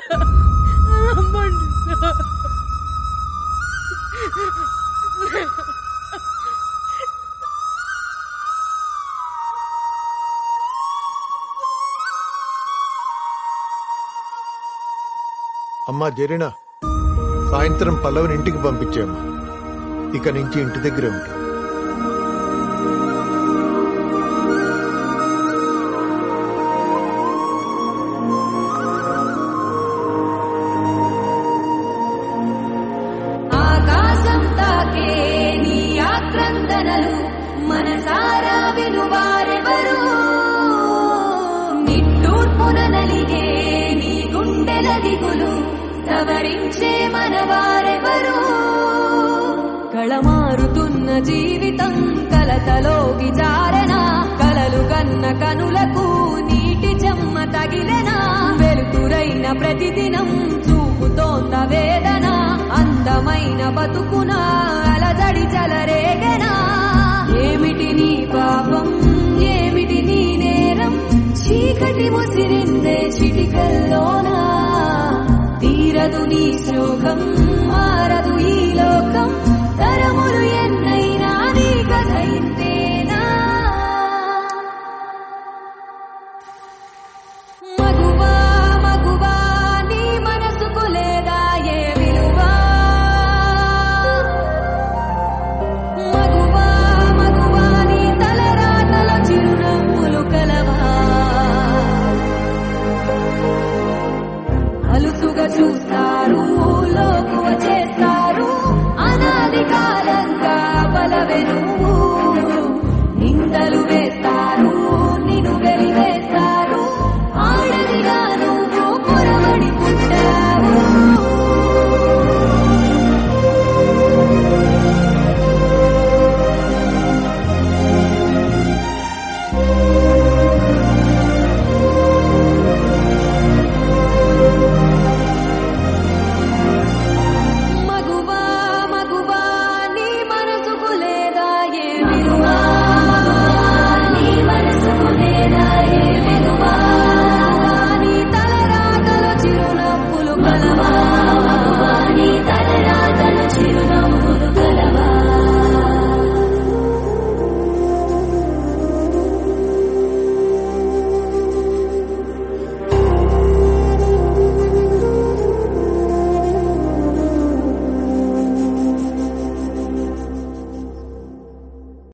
అమ్మండి sir అమ్మా జరీనా సాయంత్రం పల్లవిని ఇంటికి పంపించేమ్మా ఇక నుంచి ఇంటి దగ్గరే ఉంటా ఆకాశం తాకే నీ ఆక్రందనలు మనసారా వినువారెవరు నిట్టూర్పున నలిగే నీ గుండెల దిగులు సవరించే మనవారెవరు కళమారుతున్న జీవితం కలతలోకి జారనా కలలు కన్న కనులకు నీటి చెమ్మ తగిలెనా వెలుతురైన ప్రతిదినం చూపుతోంద వేదన అందమైన బతుకున అలజడి చలరేగనా ఏమిటి నీ పాపం ఏమిటి నీ నేరం చీకటి ముసిరిందే చిటికల్లోనా తీరదు నీ శోకం మారదు ఈ లోకం తరములు ఎన్నైనా నీ కథ ఇంతేనా మగువా మగువా నీ మనసుకు లేదా ఏ విలువా మగువా మగువా నీ తలరాతలో చిరునవ్వులు కలవా అలుసుగా చూస్తా